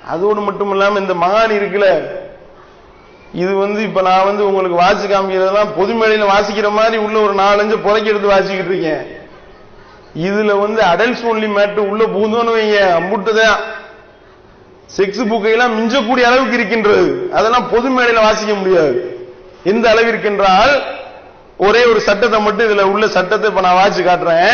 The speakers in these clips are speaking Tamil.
அதோடு மட்டும் இல்லாம இந்த மகான் இருக்குல்ல இது வந்து இப்ப நான் வந்து உங்களுக்கு வாசி காமிக்கிறதெல்லாம் பொது மேடையில வாசிக்கிற மாதிரி உள்ள ஒரு நாலஞ்சு புறக்கி எடுத்து வாசிக்கிட்டு இருக்கேன் இதுல வந்து அடல்ட்ஸ் ஒன்லி மேட்டு உள்ள பூந்தோன்னு வைங்க அம்புட்டுதான் செக்ஸ் புக்கையெல்லாம் மிஞ்சக்கூடிய அளவுக்கு இருக்கின்றது அதெல்லாம் பொது மேடையில வாசிக்க முடியாது எந்த அளவிற்கு என்றால் ஒரே ஒரு சட்டத்தை மட்டும் இதுல உள்ள சட்டத்தை இப்ப நான் வாசிச்சு காட்டுறேன்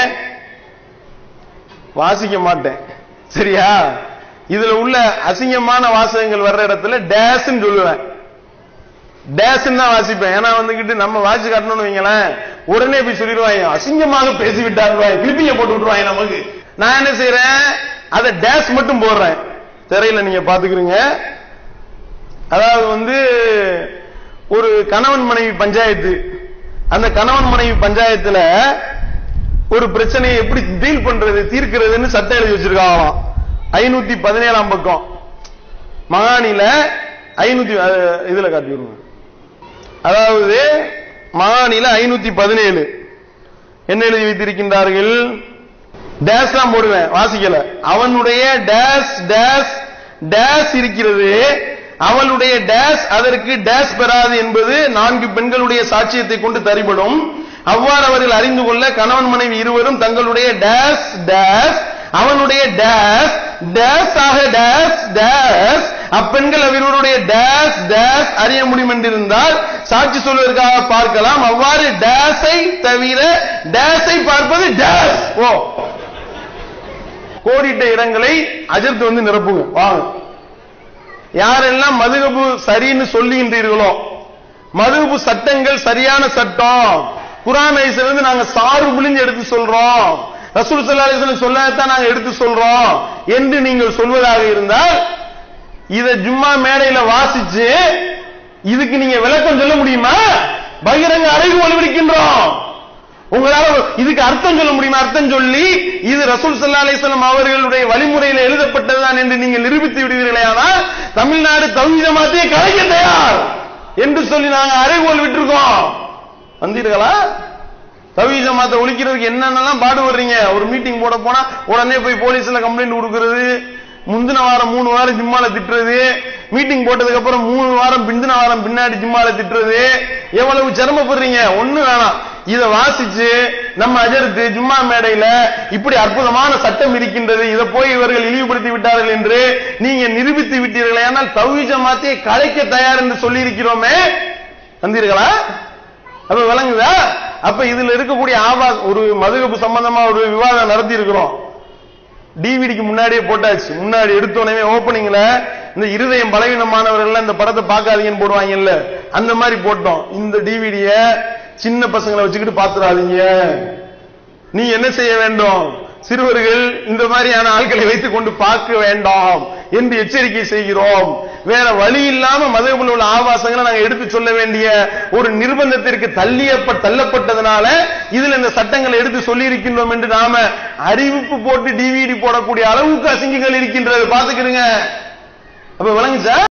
வாசிக்க மாட்டேன் சரியா இதுல உள்ள அசிங்கமான வாசகங்கள் வர்ற இடத்துல டேஸ்ன்னு சொல்லுவேன் டேஸ்ன்னு தான் வாசிப்பேன் ஏன்னா வந்துகிட்டு நம்ம வாசி காட்டணும்னு வைங்களேன் உடனே போய் சொல்லிடுவாங்க அசிங்கமாக பேசி விட்டாங்க கிளிப்பிங்க போட்டு விட்டுருவாங்க நமக்கு நான் என்ன செய்யறேன் அதை டேஸ் மட்டும் போடுறேன் திரையில நீங்க பாத்துக்கிறீங்க அதாவது வந்து ஒரு கணவன் மனைவி பஞ்சாயத்து அந்த கணவன் மனைவி பஞ்சாயத்துல ஒரு பிரச்சனையை எப்படி டீல் பண்றது தீர்க்கிறதுன்னு சட்டம் எழுதி வச்சிருக்காங்களாம் ஐநூத்தி பதினேழாம் பக்கம் மகானில ஐநூத்தி அஹ், இதுல காட்டி விடுங்க அதாவது மகானில ஐநூத்தி பதினேழு என்ன எழுதி வைத்திருக்கின்றார்கள் டேஸ் தான் போடுவேன் வாசிக்கல அவனுடைய டேஸ் டேஸ் டேஸ் இருக்கிறது அவளுடைய டேஸ் அதற்கு டேஸ் பெறாது என்பது நான்கு பெண்களுடைய சாட்சியத்தை கொண்டு தரிபடும் அவ்வாறு அவர்கள் அறிந்து கொள்ள கணவன் மனைவி இருவரும் தங்களுடைய டேஸ் டேஸ் அவனுடைய டேஸ் டேஸ் ஆக டேஸ் டேஸ் அப்பெண்கள் அவர்களுடைய டேஸ் டேஸ் அறிய முடியும் என்றிருந்தால் சாட்சி சொல்வதற்காக பார்க்கலாம் அவ்வாறு டேஸை தவிர டேஸை பார்ப்பது டேஸ் ஓ கோடிட்ட இடங்களை அஜர்த்து வந்து நிரப்புங்க வாங்க யாரெல்லாம் மதுகபு சரின்னு சொல்லுகின்றீர்களோ மதுகபு சட்டங்கள் சரியான சட்டம் குரான் இருந்து நாங்க சாறு புளிஞ்சு எடுத்து சொல்றோம் ரசூல் ஸல்லல்லாஹு அலைஹி வஸல்லம் சொல்லத்தான் நாங்க எடுத்து சொல்றோம் என்று நீங்கள் சொல்வதாக இருந்தால் இத ஜும்மா மேடையில வாசிச்சு இதுக்கு நீங்க விளக்கம் சொல்ல முடியுமா பகிரங்க அறைகோல் விடுக்கின்றோம் உங்களால இதுக்கு அர்த்தம் சொல்ல முடியுமா அர்த்தம் சொல்லி இது ரசூல் சல்லா அலிஸ்லாம் அவர்களுடைய வழிமுறையில் எழுதப்பட்டதுதான் என்று நீங்கள் நிரூபித்து விடுவீர்களே ஆனால் தமிழ்நாடு தௌஹீத ஜமாத்தையே கலைக்க தயார் என்று சொல்லி நாங்க அறைகோல் விட்டுருக்கோம் வந்தீர்களா தௌஹீத ஜமாத்தை ஒழிக்கிறதுக்கு என்னென்னலாம் பாடுபடுறீங்க ஒரு மீட்டிங் போட போனா உடனே போய் போலீஸ்ல கம்ப்ளைண்ட் கொடுக்கிறது முந்தின வாரம் மூணு வாரம் ஜிம்மால திட்டுறது மீட்டிங் போட்டதுக்கு அப்புறம் மூணு வாரம் பிந்தின வாரம் பின்னாடி ஜிம்மால திட்டுறது எவ்வளவு சிரமப்படுறீங்க ஒண்ணு வேணாம் இத வாசிச்சு நம்ம அஜர்த்து ஜும்மா மேடையில இப்படி அற்புதமான சட்டம் இருக்கின்றது இதை போய் இவர்கள் இழிவுபடுத்தி விட்டார்கள் என்று நீங்க நிரூபித்து விட்டீர்களே ஆனால் தௌஹீத ஜமாத்தை கலைக்க தயார் என்று சொல்லி இருக்கிறோமே வந்தீர்களா அப்ப விளங்குதா அப்ப இதுல இருக்கக்கூடிய ஆபா ஒரு மதுகப்பு சம்பந்தமா ஒரு விவாதம் நடத்தி இருக்கிறோம் டிவிடிக்கு முன்னாடியே போட்டாச்சு முன்னாடி எடுத்தோடனே ஓப்பனிங்ல இந்த இருதயம் பலவீனமானவர்கள் இந்த படத்தை பார்க்காதீங்கன்னு போடுவாங்கல்ல அந்த மாதிரி போட்டோம் இந்த டிவிடிய சின்ன பசங்களை வச்சுக்கிட்டு பாத்துறாதீங்க நீ என்ன செய்ய வேண்டும் சிறுவர்கள் இந்த மாதிரியான ஆட்களை வைத்துக் கொண்டு பார்க்க வேண்டாம் என்று எச்சரிக்கை செய்கிறோம் வேற வழி இல்லாம மதகுல உள்ள ஆபாசங்களை நாங்க எடுத்து சொல்ல வேண்டிய ஒரு நிர்பந்தத்திற்கு தள்ளியப்ப தள்ளப்பட்டதுனால இதுல இந்த சட்டங்களை எடுத்து சொல்லி இருக்கின்றோம் என்று நாம அறிவிப்பு போட்டு டிவிடி போடக்கூடிய அளவுக்கு அசிங்கங்கள் இருக்கின்றது பாத்துக்கிறீங்க அப்ப விளங்குச்சா